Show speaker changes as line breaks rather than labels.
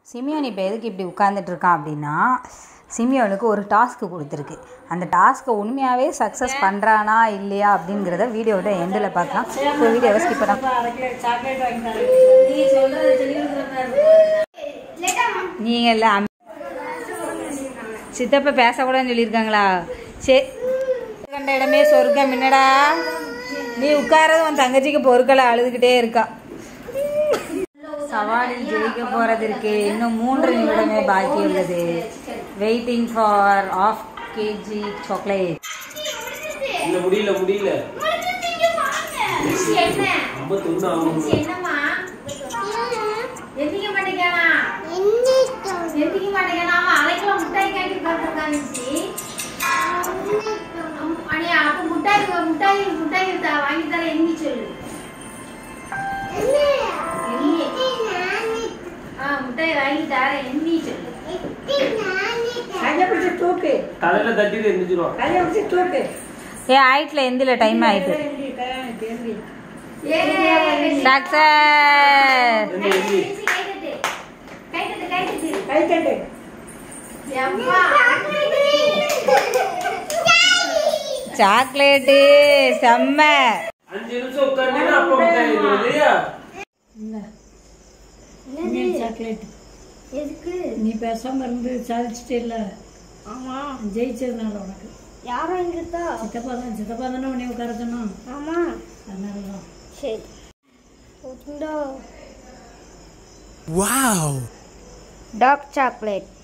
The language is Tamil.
சிமியோன் இப்போ எதுக்கு இப்படி உட்காந்துட்டு இருக்கான் அப்படின்னா சிமியோனுக்கு ஒரு டாஸ்க்கு கொடுத்துருக்கு அந்த டாஸ்க்கை உண்மையாகவே சக்ஸஸ் பண்ணுறானா இல்லையா அப்படிங்கிறத வீடியோட எண்டில் பார்க்கலாம் ஸோ வீடியோவை ஸ்கிப் பண்ண நீங்கள் இல்லை சித்தப்பா பேசக்கூடாதுன்னு சொல்லியிருக்காங்களா சே கண்ட இடமே சொர்க்கம் என்னடா நீ உட்காரது உன் தங்கச்சிக்கு பொருட்களை அழுதுகிட்டே இருக்கா சவாலில் ஜெயிக்க போறதற்கு இன்னும் மூன்று நிமிடமே பாக்கி உள்ளது waiting for of KG chocolate
இல்ல முடியல முடியல ஐம்பத்தொன்னு ஆகும்
என்னம்மா எந்திக்க மாட்டேங்கானா எந்திக்க மாட்டேங்கானா அவன் அரைக்கிலோ முட்டாய் காட்டி பார்த்துருக்கான் அண்ணே அப்ப முட்டாய் முட்டாய் முட்டாய் த- வாங்கி தர எண்ணி சொல்லு எண்ணி. ஆ முட்டாய் வாங்கி தர எண்ணி சொல்லு
தலையில தட்டிட்டு எந்திரிச்சிருவான்
ஏ ஆயிட்டுல எந்தில டைம் ஆயிட்டு
ஏ
டாக்டர்
எந்த எந்தி
கை தட்டு கை தட்டு கை தட்டு எம்மா
சாக்லேட்டு செம்ம
அஞ்சு நிமிஷம் உட்கார்ந்தீங்கன்னா அப்ப மிட்டாய் இது இல்லையா
சாக்லேட்
எதுக்கு
நீ பேசாம இருந்து சாதிச்சுட்டே இல்ல
ஆமா
ஜெயிச்சதுனால உனக்கு
யாரும் இங்கதா
சித்தப்பா தான் சித்தப்பா தானே உன்னை உட்கார சொன்னான்
ஆமா
அதனால தான்
சரி ஓகேடா
Wow!
Dark chocolate